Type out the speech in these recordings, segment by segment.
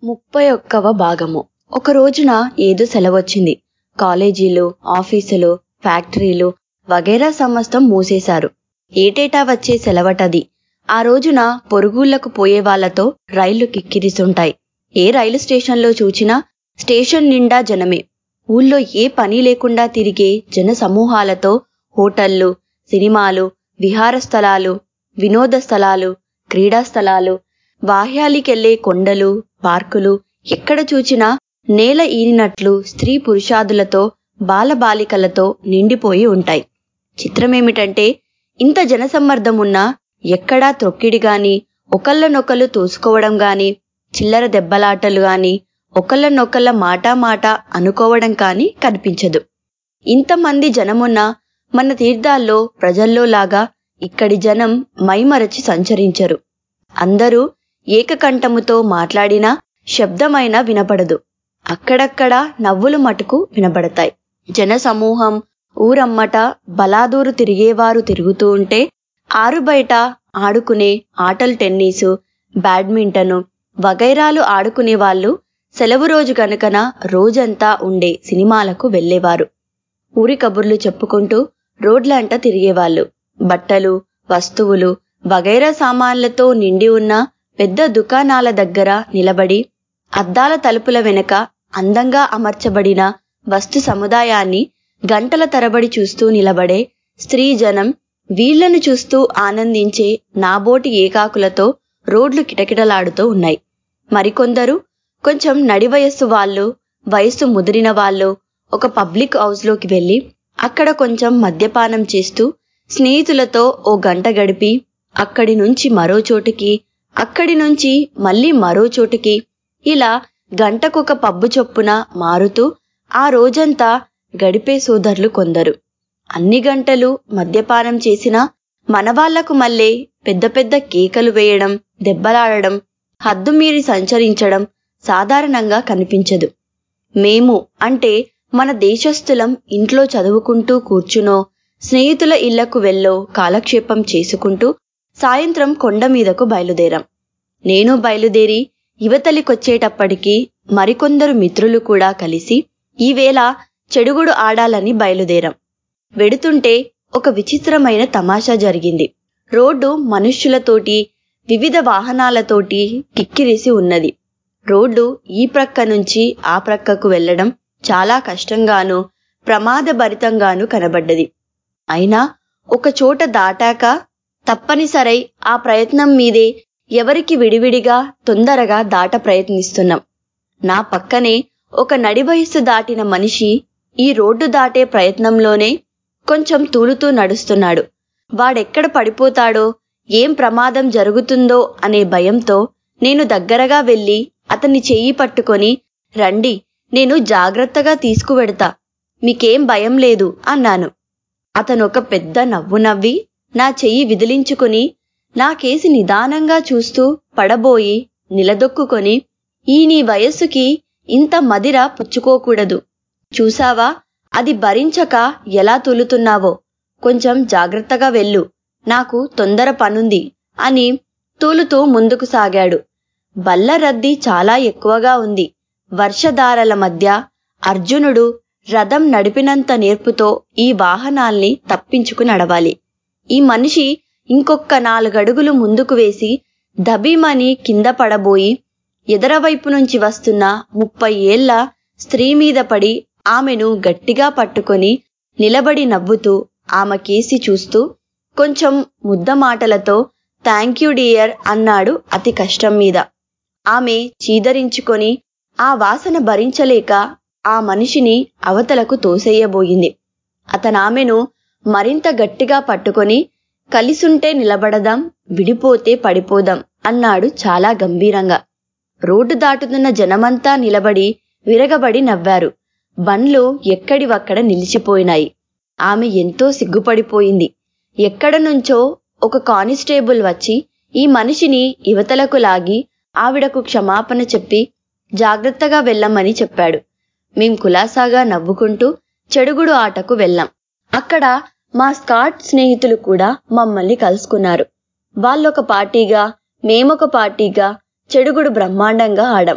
ముప్పై ఒక్కవ భాగము ఒక రోజున ఏదో సెలవొచ్చింది కాలేజీలు ఆఫీసులు ఫ్యాక్టరీలు వగైరా సమస్తం మూసేశారు ఏటేటా వచ్చే సెలవటది ఆ రోజున పొరుగుళ్లకు పోయే వాళ్లతో రైళ్లు కిక్కిరిసుంటాయి ఏ రైలు స్టేషన్లో చూచినా స్టేషన్ నిండా జనమే ఊళ్ళో ఏ పని లేకుండా తిరిగే జన సమూహాలతో హోటళ్లు సినిమాలు విహార స్థలాలు వినోద స్థలాలు క్రీడా స్థలాలు బాహ్యాలికెళ్లే కొండలు పార్కులు ఎక్కడ చూచినా నేల ఈనినట్లు స్త్రీ పురుషాదులతో బాలబాలికలతో నిండిపోయి ఉంటాయి చిత్రమేమిటంటే ఇంత జనసమ్మర్దం ఉన్నా ఎక్కడా త్రొక్కిడి గాని ఒకళ్ళనొకళ్ళు తోసుకోవడం గాని చిల్లర దెబ్బలాటలు గాని ఒకళ్ళనొకళ్ళ మాటా మాట అనుకోవడం కాని కనిపించదు ఇంతమంది జనమున్నా మన తీర్థాల్లో ప్రజల్లో లాగా ఇక్కడి జనం మైమరచి సంచరించరు అందరూ ఏకకంఠముతో మాట్లాడినా శబ్దమైనా వినపడదు అక్కడక్కడ నవ్వులు మటుకు వినపడతాయి జనసమూహం ఊరమ్మట బలాదూరు తిరిగేవారు తిరుగుతూ ఉంటే ఆరుబయట ఆడుకునే ఆటలు టెన్నిసు బ్యాడ్మింటను వగైరాలు ఆడుకునే వాళ్ళు సెలవు రోజు గనుకన రోజంతా ఉండే సినిమాలకు వెళ్లేవారు ఊరి కబుర్లు చెప్పుకుంటూ రోడ్లంట తిరిగేవాళ్ళు బట్టలు వస్తువులు వగైరా సామాన్లతో నిండి ఉన్న పెద్ద దుకాణాల దగ్గర నిలబడి అద్దాల తలుపుల వెనక అందంగా అమర్చబడిన వస్తు సముదాయాన్ని గంటల తరబడి చూస్తూ నిలబడే స్త్రీ జనం వీళ్లను చూస్తూ ఆనందించే నాబోటి ఏకాకులతో రోడ్లు కిటకిటలాడుతూ ఉన్నాయి మరికొందరు కొంచెం నడి వయస్సు వాళ్ళు వయస్సు ముదిరిన వాళ్ళు ఒక పబ్లిక్ హౌస్లోకి వెళ్ళి అక్కడ కొంచెం మద్యపానం చేస్తూ స్నేహితులతో ఓ గంట గడిపి అక్కడి నుంచి మరో చోటుకి అక్కడి నుంచి మళ్ళీ మరో చోటుకి ఇలా గంటకొక పబ్బు చొప్పున మారుతూ ఆ రోజంతా గడిపే సోదరులు కొందరు అన్ని గంటలు మద్యపానం చేసినా మనవాళ్లకు మళ్ళీ పెద్ద పెద్ద కేకలు వేయడం దెబ్బలాడడం హద్దుమీరి సంచరించడం సాధారణంగా కనిపించదు మేము అంటే మన దేశస్థులం ఇంట్లో చదువుకుంటూ కూర్చునో స్నేహితుల ఇళ్లకు వెళ్ళో కాలక్షేపం చేసుకుంటూ సాయంత్రం కొండ మీదకు బయలుదేరాం నేను బయలుదేరి యువతలికొచ్చేటప్పటికి మరికొందరు మిత్రులు కూడా కలిసి ఈవేళ చెడుగుడు ఆడాలని బయలుదేరాం వెడుతుంటే ఒక విచిత్రమైన తమాషా జరిగింది రోడ్డు మనుష్యులతోటి వివిధ వాహనాలతోటి కిక్కిరిసి ఉన్నది రోడ్డు ఈ ప్రక్క నుంచి ఆ ప్రక్కకు వెళ్లడం చాలా కష్టంగానూ ప్రమాదభరితంగానూ కనబడ్డది అయినా ఒక చోట దాటాక తప్పనిసరై ఆ ప్రయత్నం మీదే ఎవరికి విడివిడిగా తొందరగా దాట ప్రయత్నిస్తున్నాం నా పక్కనే ఒక నడి వయస్సు దాటిన మనిషి ఈ రోడ్డు దాటే ప్రయత్నంలోనే కొంచెం తూలుతూ నడుస్తున్నాడు వాడెక్కడ పడిపోతాడో ఏం ప్రమాదం జరుగుతుందో అనే భయంతో నేను దగ్గరగా వెళ్ళి అతన్ని చెయ్యి పట్టుకొని రండి నేను జాగ్రత్తగా తీసుకువెడతా మీకేం భయం లేదు అన్నాను అతనొక పెద్ద నవ్వు నవ్వి నా చెయ్యి విదిలించుకుని నా కేసి నిదానంగా చూస్తూ పడబోయి నిలదొక్కుకొని ఈ నీ వయస్సుకి ఇంత మదిర పుచ్చుకోకూడదు చూసావా అది భరించక ఎలా తూలుతున్నావో కొంచెం జాగ్రత్తగా వెళ్ళు నాకు తొందర పనుంది అని తూలుతూ ముందుకు సాగాడు బల్ల రద్దీ చాలా ఎక్కువగా ఉంది వర్షధారల మధ్య అర్జునుడు రథం నడిపినంత నేర్పుతో ఈ వాహనాల్ని తప్పించుకు నడవాలి ఈ మనిషి ఇంకొక్క నాలుగడుగులు ముందుకు వేసి దబీమని కింద పడబోయి ఎదరవైపు నుంచి వస్తున్న ముప్పై ఏళ్ల స్త్రీ మీద పడి ఆమెను గట్టిగా పట్టుకొని నిలబడి నవ్వుతూ ఆమె కేసి చూస్తూ కొంచెం ముద్ద మాటలతో థ్యాంక్ యూ డియర్ అన్నాడు అతి కష్టం మీద ఆమె చీదరించుకొని ఆ వాసన భరించలేక ఆ మనిషిని అవతలకు తోసేయబోయింది అతనామెను మరింత గట్టిగా పట్టుకొని కలిసుంటే నిలబడదాం విడిపోతే పడిపోదాం అన్నాడు చాలా గంభీరంగా రోడ్డు దాటుతున్న జనమంతా నిలబడి విరగబడి నవ్వారు బండ్లు ఎక్కడివక్కడ నిలిచిపోయినాయి ఆమె ఎంతో సిగ్గుపడిపోయింది ఎక్కడ నుంచో ఒక కానిస్టేబుల్ వచ్చి ఈ మనిషిని యువతలకు లాగి ఆవిడకు క్షమాపణ చెప్పి జాగ్రత్తగా వెళ్ళమని చెప్పాడు మేం కులాసాగా నవ్వుకుంటూ చెడుగుడు ఆటకు వెళ్ళాం అక్కడ మా స్కాట్ స్నేహితులు కూడా మమ్మల్ని కలుసుకున్నారు వాళ్ళొక పార్టీగా మేమొక పార్టీగా చెడుగుడు బ్రహ్మాండంగా ఆడాం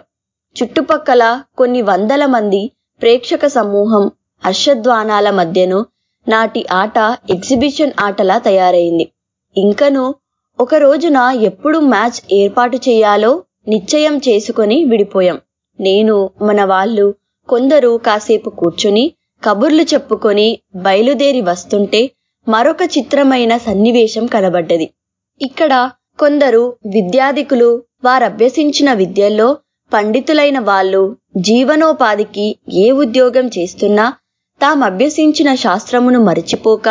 చుట్టుపక్కల కొన్ని వందల మంది ప్రేక్షక సమూహం హర్షధ్వానాల మధ్యను నాటి ఆట ఎగ్జిబిషన్ ఆటలా తయారైంది ఇంకను ఒక రోజున ఎప్పుడు మ్యాచ్ ఏర్పాటు చేయాలో నిశ్చయం చేసుకొని విడిపోయాం నేను మన వాళ్ళు కొందరు కాసేపు కూర్చుని కబుర్లు చెప్పుకొని బయలుదేరి వస్తుంటే మరొక చిత్రమైన సన్నివేశం కనబడ్డది ఇక్కడ కొందరు విద్యాధికులు వారభ్యసించిన విద్యల్లో పండితులైన వాళ్ళు జీవనోపాధికి ఏ ఉద్యోగం చేస్తున్నా తామభ్యసించిన శాస్త్రమును మరిచిపోక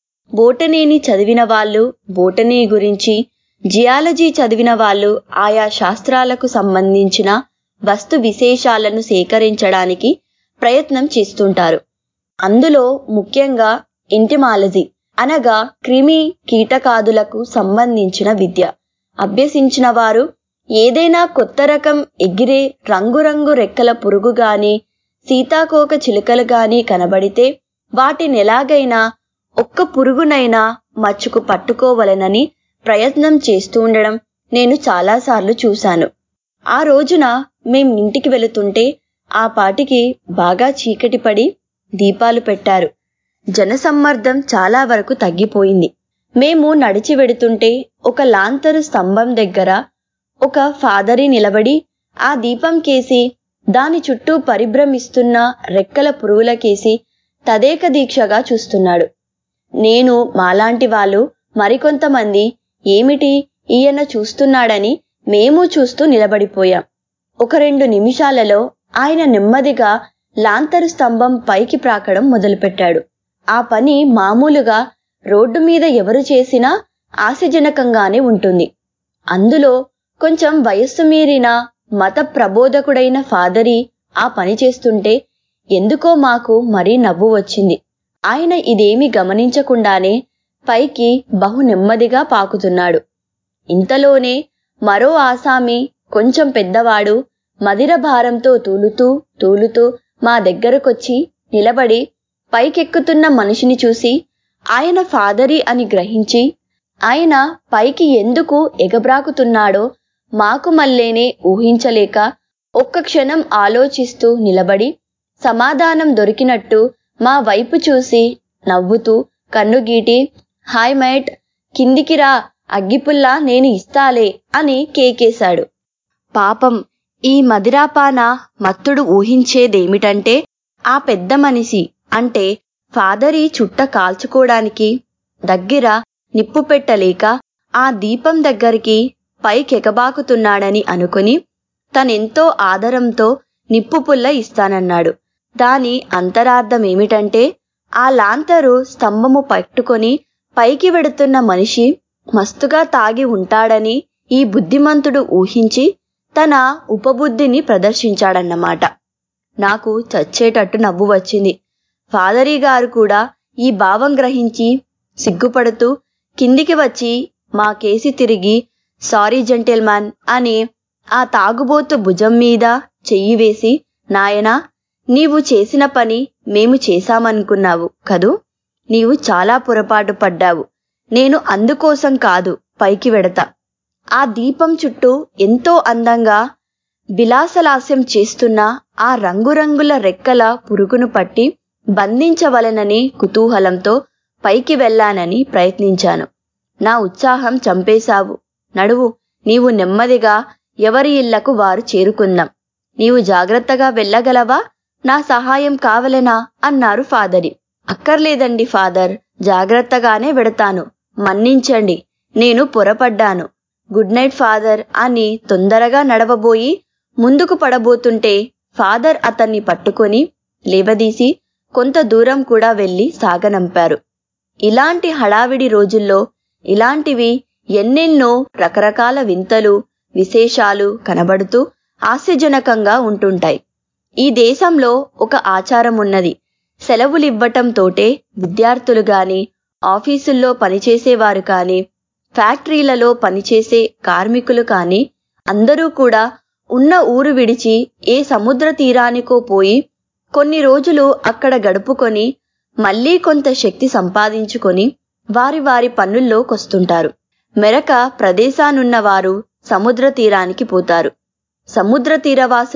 బోటనీని చదివిన వాళ్ళు బోటనీ గురించి జియాలజీ చదివిన వాళ్ళు ఆయా శాస్త్రాలకు సంబంధించిన వస్తు విశేషాలను సేకరించడానికి ప్రయత్నం చేస్తుంటారు అందులో ముఖ్యంగా ఇంటిమాలజీ అనగా క్రిమి కీటకాదులకు సంబంధించిన విద్య అభ్యసించిన వారు ఏదైనా కొత్త రకం ఎగిరే రంగురంగు రెక్కల పురుగు గాని సీతాకోక చిలుకలు గాని కనబడితే వాటిని ఎలాగైనా ఒక్క పురుగునైనా మచ్చుకు పట్టుకోవలనని ప్రయత్నం చేస్తూ ఉండడం నేను చాలాసార్లు చూశాను ఆ రోజున మేం ఇంటికి వెళుతుంటే ఆ పాటికి బాగా చీకటి పడి దీపాలు పెట్టారు జనసమ్మర్దం చాలా వరకు తగ్గిపోయింది మేము నడిచి వెడుతుంటే ఒక లాంతరు స్తంభం దగ్గర ఒక ఫాదరి నిలబడి ఆ దీపం కేసి దాని చుట్టూ పరిభ్రమిస్తున్న రెక్కల పురుగులకేసి తదేక దీక్షగా చూస్తున్నాడు నేను మాలాంటి వాళ్ళు మరికొంతమంది ఏమిటి ఈయన చూస్తున్నాడని మేము చూస్తూ నిలబడిపోయాం ఒక రెండు నిమిషాలలో ఆయన నెమ్మదిగా లాంతరు స్తంభం పైకి ప్రాకడం మొదలుపెట్టాడు ఆ పని మామూలుగా రోడ్డు మీద ఎవరు చేసినా ఆశజనకంగానే ఉంటుంది అందులో కొంచెం వయస్సు మీరిన మత ప్రబోధకుడైన ఫాదరి ఆ పని చేస్తుంటే ఎందుకో మాకు మరీ నవ్వు వచ్చింది ఆయన ఇదేమీ గమనించకుండానే పైకి బహు నెమ్మదిగా పాకుతున్నాడు ఇంతలోనే మరో ఆసామి కొంచెం పెద్దవాడు మదిర భారంతో తూలుతూ తూలుతూ మా దగ్గరకొచ్చి నిలబడి పైకెక్కుతున్న మనిషిని చూసి ఆయన ఫాదరి అని గ్రహించి ఆయన పైకి ఎందుకు ఎగబ్రాకుతున్నాడో మాకు మల్లేనే ఊహించలేక ఒక్క క్షణం ఆలోచిస్తూ నిలబడి సమాధానం దొరికినట్టు మా వైపు చూసి నవ్వుతూ కన్నుగీటి హాయ్ మైట్ కిందికి రా అగ్గిపుల్ల నేను ఇస్తాలే అని కేకేశాడు పాపం ఈ మదిరాపాన మత్తుడు ఊహించేదేమిటంటే ఆ పెద్ద మనిషి అంటే ఫాదరి చుట్ట కాల్చుకోవడానికి దగ్గర నిప్పు పెట్టలేక ఆ దీపం దగ్గరికి పైకెగబాకుతున్నాడని అనుకుని తనెంతో ఆదరంతో నిప్పు పుల్ల ఇస్తానన్నాడు దాని అంతరార్థమేమిటంటే ఆ లాంతరు స్తంభము పట్టుకొని పైకి వెడుతున్న మనిషి మస్తుగా తాగి ఉంటాడని ఈ బుద్ధిమంతుడు ఊహించి తన ఉపబుద్ధిని ప్రదర్శించాడన్నమాట నాకు చచ్చేటట్టు నవ్వు వచ్చింది ఫాదరీ గారు కూడా ఈ భావం గ్రహించి సిగ్గుపడుతూ కిందికి వచ్చి మా కేసి తిరిగి సారీ జెంటిల్మన్ అని ఆ తాగుబోతు భుజం మీద చెయ్యి వేసి నాయనా నీవు చేసిన పని మేము చేశామనుకున్నావు కదూ నీవు చాలా పొరపాటు పడ్డావు నేను అందుకోసం కాదు పైకి వెడతా ఆ దీపం చుట్టూ ఎంతో అందంగా విలాసలాస్యం చేస్తున్న ఆ రంగురంగుల రెక్కల పురుగును పట్టి బంధించవలనని కుతూహలంతో పైకి వెళ్ళానని ప్రయత్నించాను నా ఉత్సాహం చంపేశావు నడువు నీవు నెమ్మదిగా ఎవరి ఇళ్లకు వారు చేరుకుందాం నీవు జాగ్రత్తగా వెళ్ళగలవా నా సహాయం కావలెనా అన్నారు ఫాదరి అక్కర్లేదండి ఫాదర్ జాగ్రత్తగానే వెడతాను మన్నించండి నేను పొరపడ్డాను గుడ్ నైట్ ఫాదర్ అని తొందరగా నడవబోయి ముందుకు పడబోతుంటే ఫాదర్ అతన్ని పట్టుకొని లేవదీసి కొంత దూరం కూడా వెళ్లి సాగనంపారు ఇలాంటి హడావిడి రోజుల్లో ఇలాంటివి ఎన్నెన్నో రకరకాల వింతలు విశేషాలు కనబడుతూ హాస్యజనకంగా ఉంటుంటాయి ఈ దేశంలో ఒక ఆచారం ఉన్నది సెలవులివ్వటంతోటే విద్యార్థులు గాని ఆఫీసుల్లో పనిచేసేవారు కాని ఫ్యాక్టరీలలో పనిచేసే కార్మికులు కాని అందరూ కూడా ఉన్న ఊరు విడిచి ఏ సముద్ర తీరానికో పోయి కొన్ని రోజులు అక్కడ గడుపుకొని మళ్ళీ కొంత శక్తి సంపాదించుకొని వారి వారి పనుల్లోకొస్తుంటారు మెరక ప్రదేశానున్న వారు సముద్ర తీరానికి పోతారు సముద్ర తీరవాసులు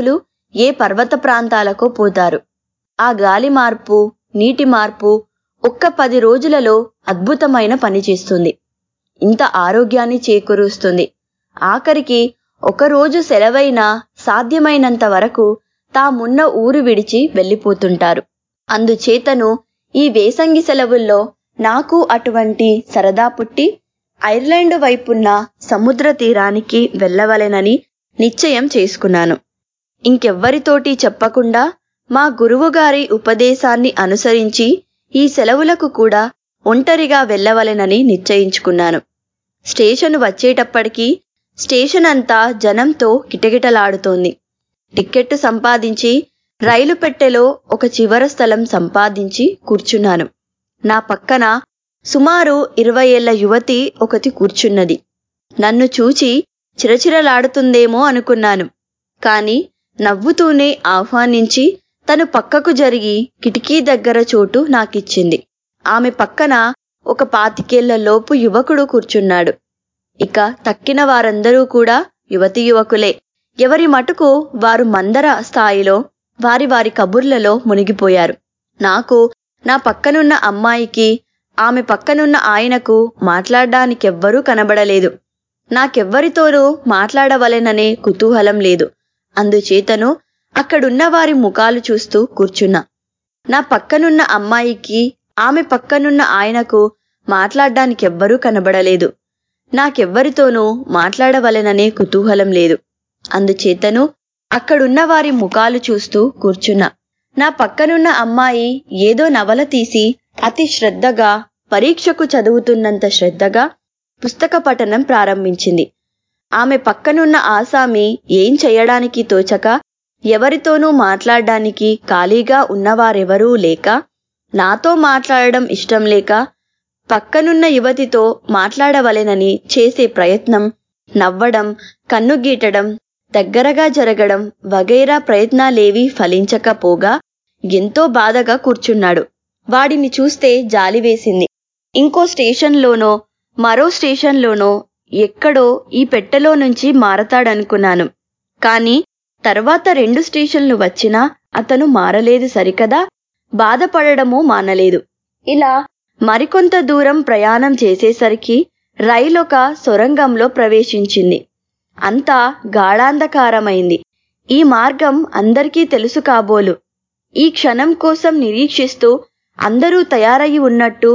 ఏ పర్వత ప్రాంతాలకో పోతారు ఆ గాలి మార్పు నీటి మార్పు ఒక్క పది రోజులలో అద్భుతమైన పని చేస్తుంది ఇంత ఆరోగ్యాన్ని చేకూరుస్తుంది ఆఖరికి ఒకరోజు సెలవైనా సాధ్యమైనంత వరకు తామున్న ఊరు విడిచి వెళ్ళిపోతుంటారు అందుచేతను ఈ వేసంగి సెలవుల్లో నాకు అటువంటి సరదా పుట్టి ఐర్లాండ్ వైపున్న సముద్ర తీరానికి వెళ్ళవలెనని నిశ్చయం చేసుకున్నాను ఇంకెవ్వరితోటి చెప్పకుండా మా గురువుగారి ఉపదేశాన్ని అనుసరించి ఈ సెలవులకు కూడా ఒంటరిగా వెళ్ళవలెనని నిశ్చయించుకున్నాను స్టేషన్ వచ్చేటప్పటికి స్టేషన్ అంతా జనంతో కిటకిటలాడుతోంది టిక్కెట్టు సంపాదించి రైలు పెట్టెలో ఒక చివర స్థలం సంపాదించి కూర్చున్నాను నా పక్కన సుమారు ఇరవై ఏళ్ల యువతి ఒకటి కూర్చున్నది నన్ను చూచి చిరచిరలాడుతుందేమో అనుకున్నాను కాని నవ్వుతూనే ఆహ్వానించి తను పక్కకు జరిగి కిటికీ దగ్గర చోటు నాకిచ్చింది ఆమె పక్కన ఒక పాతికేళ్ల లోపు యువకుడు కూర్చున్నాడు ఇక తక్కిన వారందరూ కూడా యువతి యువకులే ఎవరి మటుకు వారు మందర స్థాయిలో వారి వారి కబుర్లలో మునిగిపోయారు నాకు నా పక్కనున్న అమ్మాయికి ఆమె పక్కనున్న ఆయనకు మాట్లాడ్డానికెవ్వరూ కనబడలేదు నాకెవ్వరితోనూ మాట్లాడవలెననే కుతూహలం లేదు అందుచేతను అక్కడున్న వారి ముఖాలు చూస్తూ కూర్చున్నా నా పక్కనున్న అమ్మాయికి ఆమె పక్కనున్న ఆయనకు మాట్లాడ్డానికెవ్వరూ కనబడలేదు నాకెవ్వరితోనూ మాట్లాడవలెననే కుతూహలం లేదు అందుచేతను అక్కడున్న వారి ముఖాలు చూస్తూ కూర్చున్నా నా పక్కనున్న అమ్మాయి ఏదో నవల తీసి అతి శ్రద్ధగా పరీక్షకు చదువుతున్నంత శ్రద్ధగా పుస్తక పఠనం ప్రారంభించింది ఆమె పక్కనున్న ఆసామి ఏం చెయ్యడానికి తోచక ఎవరితోనూ మాట్లాడ్డానికి ఖాళీగా ఉన్నవారెవరూ లేక నాతో మాట్లాడడం ఇష్టం లేక పక్కనున్న యువతితో మాట్లాడవలెనని చేసే ప్రయత్నం నవ్వడం కన్నుగీటడం దగ్గరగా జరగడం వగైరా ప్రయత్నాలేవీ ఫలించకపోగా ఎంతో బాధగా కూర్చున్నాడు వాడిని చూస్తే జాలివేసింది ఇంకో స్టేషన్లోనో మరో స్టేషన్లోనో ఎక్కడో ఈ పెట్టెలో నుంచి మారతాడనుకున్నాను కాని తర్వాత రెండు స్టేషన్లు వచ్చినా అతను మారలేదు సరికదా బాధపడడమూ మానలేదు ఇలా మరికొంత దూరం ప్రయాణం చేసేసరికి రైలొక సొరంగంలో ప్రవేశించింది అంతా గాఢాంధకారమైంది ఈ మార్గం అందరికీ తెలుసు కాబోలు ఈ క్షణం కోసం నిరీక్షిస్తూ అందరూ తయారయి ఉన్నట్టు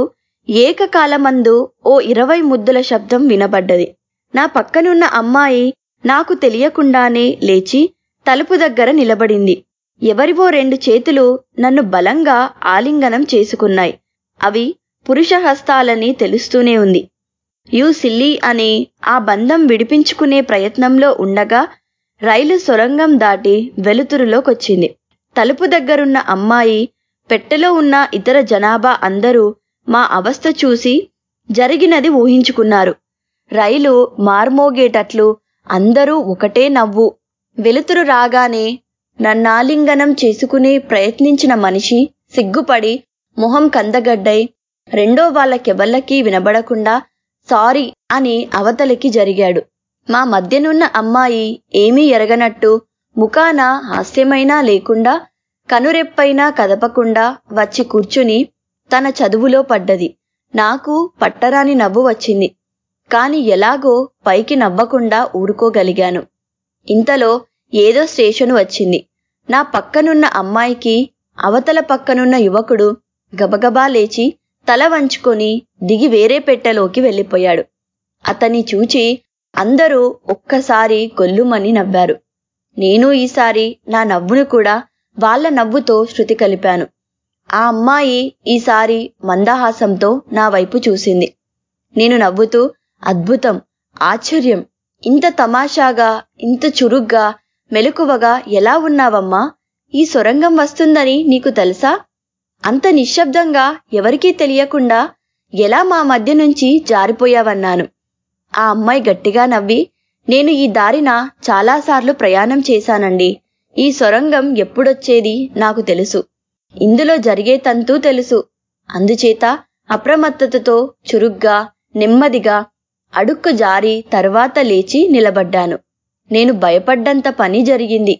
ఏకకాలమందు ఓ ఇరవై ముద్దుల శబ్దం వినబడ్డది నా పక్కనున్న అమ్మాయి నాకు తెలియకుండానే లేచి తలుపు దగ్గర నిలబడింది ఎవరివో రెండు చేతులు నన్ను బలంగా ఆలింగనం చేసుకున్నాయి అవి పురుష హస్తాలని తెలుస్తూనే ఉంది యూ సిల్లీ అని ఆ బంధం విడిపించుకునే ప్రయత్నంలో ఉండగా రైలు సొరంగం దాటి వెలుతురులోకొచ్చింది తలుపు దగ్గరున్న అమ్మాయి పెట్టెలో ఉన్న ఇతర జనాభా అందరూ మా అవస్థ చూసి జరిగినది ఊహించుకున్నారు రైలు మార్మోగేటట్లు అందరూ ఒకటే నవ్వు వెలుతురు రాగానే నన్నాలింగనం చేసుకుని ప్రయత్నించిన మనిషి సిగ్గుపడి మొహం కందగడ్డై రెండో వాళ్ళకెవళ్ళకీ వినబడకుండా సారీ అని అవతలికి జరిగాడు మా మధ్యనున్న అమ్మాయి ఏమీ ఎరగనట్టు ముఖాన హాస్యమైనా లేకుండా కనురెప్పైనా కదపకుండా వచ్చి కూర్చుని తన చదువులో పడ్డది నాకు పట్టరాని నవ్వు వచ్చింది కాని ఎలాగో పైకి నవ్వకుండా ఊరుకోగలిగాను ఇంతలో ఏదో స్టేషను వచ్చింది నా పక్కనున్న అమ్మాయికి అవతల పక్కనున్న యువకుడు గబగబా లేచి తల వంచుకొని దిగి వేరే పెట్టెలోకి వెళ్ళిపోయాడు అతన్ని చూచి అందరూ ఒక్కసారి గొల్లుమని నవ్వారు నేను ఈసారి నా నవ్వును కూడా వాళ్ళ నవ్వుతో శృతి కలిపాను ఆ అమ్మాయి ఈసారి మందహాసంతో నా వైపు చూసింది నేను నవ్వుతూ అద్భుతం ఆశ్చర్యం ఇంత తమాషాగా ఇంత చురుగ్గా మెలకువగా ఎలా ఉన్నావమ్మా ఈ సొరంగం వస్తుందని నీకు తెలుసా అంత నిశ్శబ్దంగా ఎవరికీ తెలియకుండా ఎలా మా మధ్య నుంచి జారిపోయావన్నాను ఆ అమ్మాయి గట్టిగా నవ్వి నేను ఈ దారిన చాలాసార్లు ప్రయాణం చేశానండి ఈ సొరంగం ఎప్పుడొచ్చేది నాకు తెలుసు ఇందులో జరిగే తంతూ తెలుసు అందుచేత అప్రమత్తతతో చురుగ్గా నెమ్మదిగా అడుక్కు జారి తర్వాత లేచి నిలబడ్డాను నేను భయపడ్డంత పని జరిగింది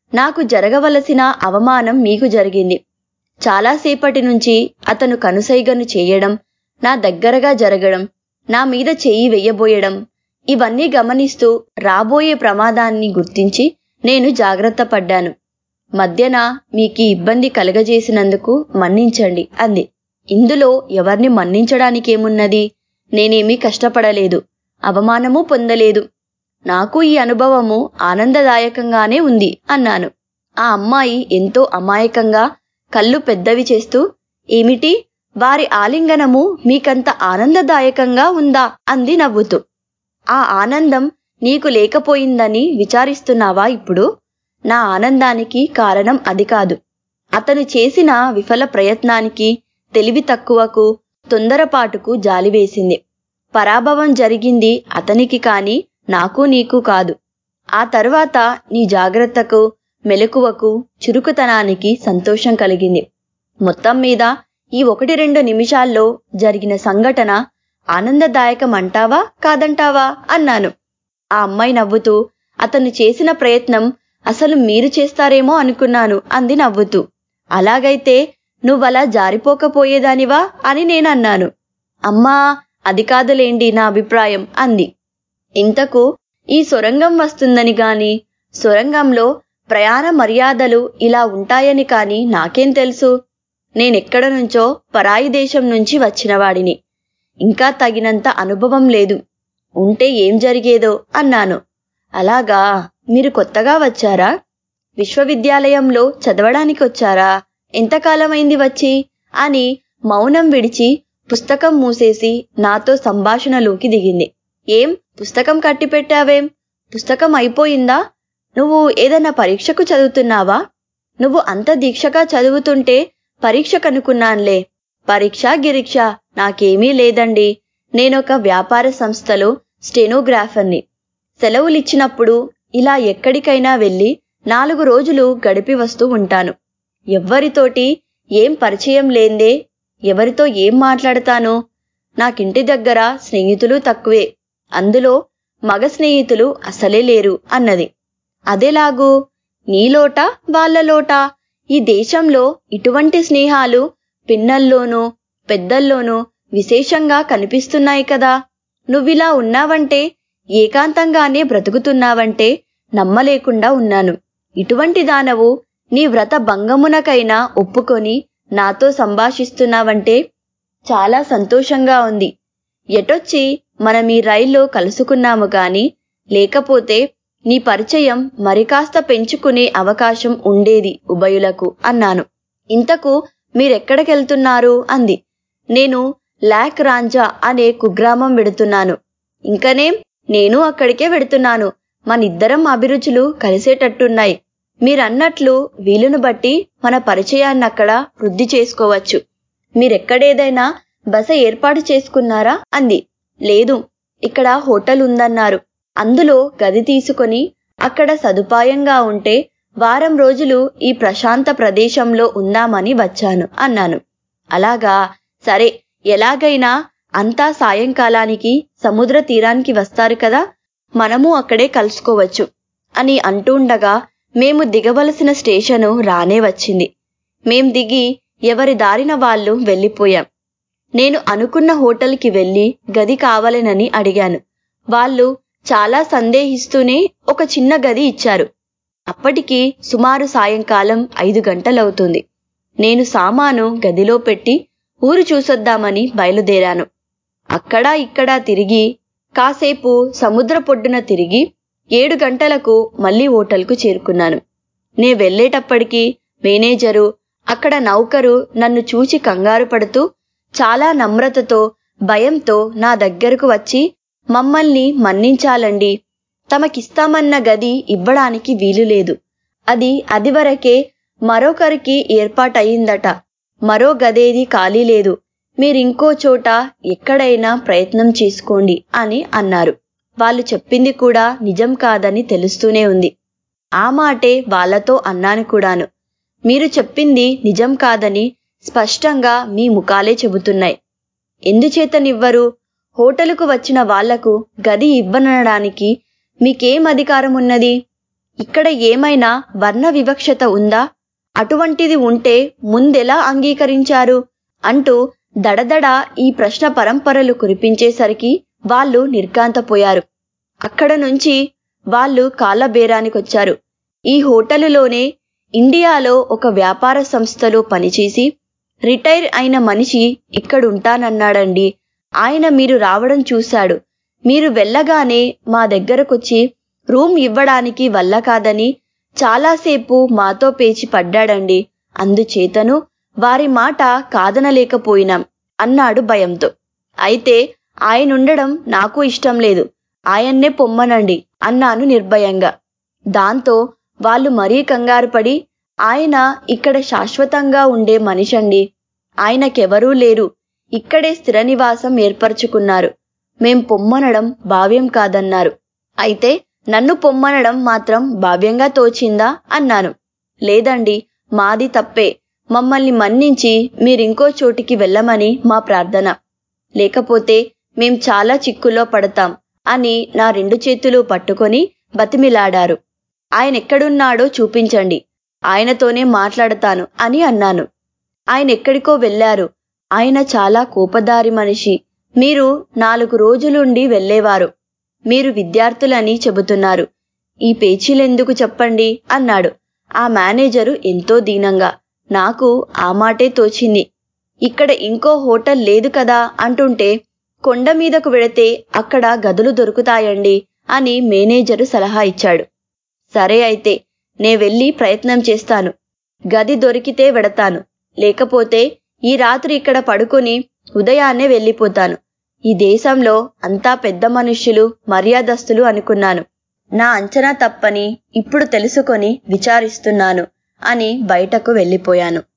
నాకు జరగవలసిన అవమానం మీకు జరిగింది చాలాసేపటి నుంచి అతను కనుసైగను చేయడం నా దగ్గరగా జరగడం నా మీద చెయ్యి వెయ్యబోయడం ఇవన్నీ గమనిస్తూ రాబోయే ప్రమాదాన్ని గుర్తించి నేను జాగ్రత్త పడ్డాను మధ్యన మీకు ఇబ్బంది కలగజేసినందుకు మన్నించండి అంది ఇందులో ఎవరిని మన్నించడానికేమున్నది నేనేమీ కష్టపడలేదు అవమానమూ పొందలేదు నాకు ఈ అనుభవము ఆనందదాయకంగానే ఉంది అన్నాను ఆ అమ్మాయి ఎంతో అమాయకంగా కళ్ళు పెద్దవి చేస్తూ ఏమిటి వారి ఆలింగనము మీకంత ఆనందదాయకంగా ఉందా అంది నవ్వుతూ ఆ ఆనందం నీకు లేకపోయిందని విచారిస్తున్నావా ఇప్పుడు నా ఆనందానికి కారణం అది కాదు అతను చేసిన విఫల ప్రయత్నానికి తెలివి తక్కువకు తొందరపాటుకు జాలివేసింది పరాభవం జరిగింది అతనికి కాని నాకు నీకు కాదు ఆ తరువాత నీ జాగ్రత్తకు మెలకువకు చురుకుతనానికి సంతోషం కలిగింది మొత్తం మీద ఈ ఒకటి రెండు నిమిషాల్లో జరిగిన సంఘటన ఆనందదాయకమంటావా కాదంటావా అన్నాను ఆ అమ్మాయి నవ్వుతూ అతను చేసిన ప్రయత్నం అసలు మీరు చేస్తారేమో అనుకున్నాను అంది నవ్వుతూ అలాగైతే నువ్వలా జారిపోకపోయేదానివా అని నేనన్నాను అమ్మా అది కాదులేండి నా అభిప్రాయం అంది ఇంతకు ఈ సొరంగం వస్తుందని గాని సొరంగంలో ప్రయాణ మర్యాదలు ఇలా ఉంటాయని కాని నాకేం తెలుసు నేనెక్కడ నుంచో పరాయి దేశం నుంచి వచ్చినవాడిని ఇంకా తగినంత అనుభవం లేదు ఉంటే ఏం జరిగేదో అన్నాను అలాగా మీరు కొత్తగా వచ్చారా విశ్వవిద్యాలయంలో చదవడానికి వచ్చారా ఎంతకాలమైంది వచ్చి అని మౌనం విడిచి పుస్తకం మూసేసి నాతో సంభాషణలోకి దిగింది ఏం పుస్తకం కట్టిపెట్టావేం పుస్తకం అయిపోయిందా నువ్వు ఏదన్నా పరీక్షకు చదువుతున్నావా నువ్వు అంత దీక్షగా చదువుతుంటే పరీక్ష కనుక్కున్నాన్లే పరీక్ష గిరీక్ష నాకేమీ లేదండి నేనొక వ్యాపార సంస్థలో స్టెనోగ్రాఫర్ని సెలవులిచ్చినప్పుడు ఇలా ఎక్కడికైనా వెళ్ళి నాలుగు రోజులు గడిపి వస్తూ ఉంటాను ఎవ్వరితోటి ఏం పరిచయం లేందే ఎవరితో ఏం మాట్లాడతాను నాకింటి దగ్గర స్నేహితులు తక్కువే అందులో మగ స్నేహితులు అసలే లేరు అన్నది అదేలాగు నీలోట వాళ్ళలోట ఈ దేశంలో ఇటువంటి స్నేహాలు పిన్నల్లోనూ పెద్దల్లోనూ విశేషంగా కనిపిస్తున్నాయి కదా నువ్విలా ఉన్నావంటే ఏకాంతంగానే బ్రతుకుతున్నావంటే నమ్మలేకుండా ఉన్నాను ఇటువంటి దానవు నీ వ్రత భంగమునకైనా ఒప్పుకొని నాతో సంభాషిస్తున్నావంటే చాలా సంతోషంగా ఉంది ఎటొచ్చి మనం ఈ రైల్లో కలుసుకున్నాము గాని లేకపోతే నీ పరిచయం మరికాస్త పెంచుకునే అవకాశం ఉండేది ఉభయులకు అన్నాను ఇంతకు మీరెక్కడికెళ్తున్నారు అంది నేను లాక్ రాంజా అనే కుగ్రామం వెడుతున్నాను ఇంకనేం నేను అక్కడికే వెడుతున్నాను మనిద్దరం అభిరుచులు కలిసేటట్టున్నాయి మీరన్నట్లు వీలును బట్టి మన పరిచయాన్నక్కడ వృద్ధి చేసుకోవచ్చు మీరెక్కడేదైనా బస ఏర్పాటు చేసుకున్నారా అంది లేదు ఇక్కడ హోటల్ ఉందన్నారు అందులో గది తీసుకొని అక్కడ సదుపాయంగా ఉంటే వారం రోజులు ఈ ప్రశాంత ప్రదేశంలో ఉందామని వచ్చాను అన్నాను అలాగా సరే ఎలాగైనా అంతా సాయంకాలానికి సముద్ర తీరానికి వస్తారు కదా మనము అక్కడే కలుసుకోవచ్చు అని అంటుండగా మేము దిగవలసిన స్టేషను రానే వచ్చింది మేం దిగి ఎవరి దారిన వాళ్ళు వెళ్ళిపోయాం నేను అనుకున్న హోటల్కి వెళ్ళి గది కావాలనని అడిగాను వాళ్ళు చాలా సందేహిస్తూనే ఒక చిన్న గది ఇచ్చారు అప్పటికి సుమారు సాయంకాలం ఐదు గంటలవుతుంది నేను సామాను గదిలో పెట్టి ఊరు చూసొద్దామని బయలుదేరాను అక్కడా ఇక్కడా తిరిగి కాసేపు సముద్ర పొడ్డున తిరిగి ఏడు గంటలకు మళ్ళీ హోటల్కు చేరుకున్నాను నే వెళ్ళేటప్పటికి మేనేజరు అక్కడ నౌకరు నన్ను చూచి కంగారు పడుతూ చాలా నమ్రతతో భయంతో నా దగ్గరకు వచ్చి మమ్మల్ని మన్నించాలండి తమకిస్తామన్న గది ఇవ్వడానికి వీలు లేదు అది అదివరకే మరొకరికి ఏర్పాటయిందట మరో గదేది ఖాళీ లేదు మీరింకో చోట ఎక్కడైనా ప్రయత్నం చేసుకోండి అని అన్నారు వాళ్ళు చెప్పింది కూడా నిజం కాదని తెలుస్తూనే ఉంది ఆ మాటే వాళ్లతో అన్నాను కూడాను మీరు చెప్పింది నిజం కాదని స్పష్టంగా మీ ముఖాలే చెబుతున్నాయి ఎందుచేతనివ్వరు హోటలుకు వచ్చిన వాళ్లకు గది ఇవ్వనడానికి మీకేం అధికారం ఉన్నది ఇక్కడ ఏమైనా వర్ణ వివక్షత ఉందా అటువంటిది ఉంటే ముందెలా అంగీకరించారు అంటూ దడదడ ఈ ప్రశ్న పరంపరలు కురిపించేసరికి వాళ్ళు నిర్గాంతపోయారు అక్కడ నుంచి వాళ్ళు కాళ్ళబేరానికొచ్చారు ఈ హోటలులోనే ఇండియాలో ఒక వ్యాపార సంస్థలో పనిచేసి రిటైర్ అయిన మనిషి ఇక్కడుంటానన్నాడండి ఆయన మీరు రావడం చూశాడు మీరు వెళ్ళగానే మా దగ్గరకొచ్చి రూమ్ ఇవ్వడానికి వల్ల కాదని చాలాసేపు మాతో పేచి పడ్డాడండి అందుచేతను వారి మాట కాదనలేకపోయినాం అన్నాడు భయంతో అయితే ఆయనుండడం నాకు ఇష్టం లేదు ఆయన్నే పొమ్మనండి అన్నాను నిర్భయంగా దాంతో వాళ్ళు మరీ కంగారుపడి ఆయన ఇక్కడ శాశ్వతంగా ఉండే మనిషండి ఆయనకెవరూ లేరు ఇక్కడే స్థిర నివాసం ఏర్పరచుకున్నారు మేం పొమ్మనడం భావ్యం కాదన్నారు అయితే నన్ను పొమ్మనడం మాత్రం భావ్యంగా తోచిందా అన్నాను లేదండి మాది తప్పే మమ్మల్ని మన్నించి మీరింకో చోటికి వెళ్ళమని మా ప్రార్థన లేకపోతే మేం చాలా చిక్కులో పడతాం అని నా రెండు చేతులు పట్టుకొని బతిమిలాడారు ఆయన ఎక్కడున్నాడో చూపించండి ఆయనతోనే మాట్లాడతాను అని అన్నాను ఆయన ఎక్కడికో వెళ్ళారు ఆయన చాలా కోపదారి మనిషి మీరు నాలుగు రోజులుండి వెళ్ళేవారు మీరు విద్యార్థులని చెబుతున్నారు ఈ పేచీలెందుకు చెప్పండి అన్నాడు ఆ మేనేజరు ఎంతో దీనంగా నాకు ఆ మాటే తోచింది ఇక్కడ ఇంకో హోటల్ లేదు కదా అంటుంటే కొండ మీదకు వెళితే అక్కడ గదులు దొరుకుతాయండి అని మేనేజరు సలహా ఇచ్చాడు సరే అయితే నే వెళ్ళి ప్రయత్నం చేస్తాను గది దొరికితే వెడతాను లేకపోతే ఈ రాత్రి ఇక్కడ పడుకొని ఉదయాన్నే వెళ్ళిపోతాను ఈ దేశంలో అంతా పెద్ద మనుష్యులు మర్యాదస్తులు అనుకున్నాను నా అంచనా తప్పని ఇప్పుడు తెలుసుకొని విచారిస్తున్నాను అని బయటకు వెళ్ళిపోయాను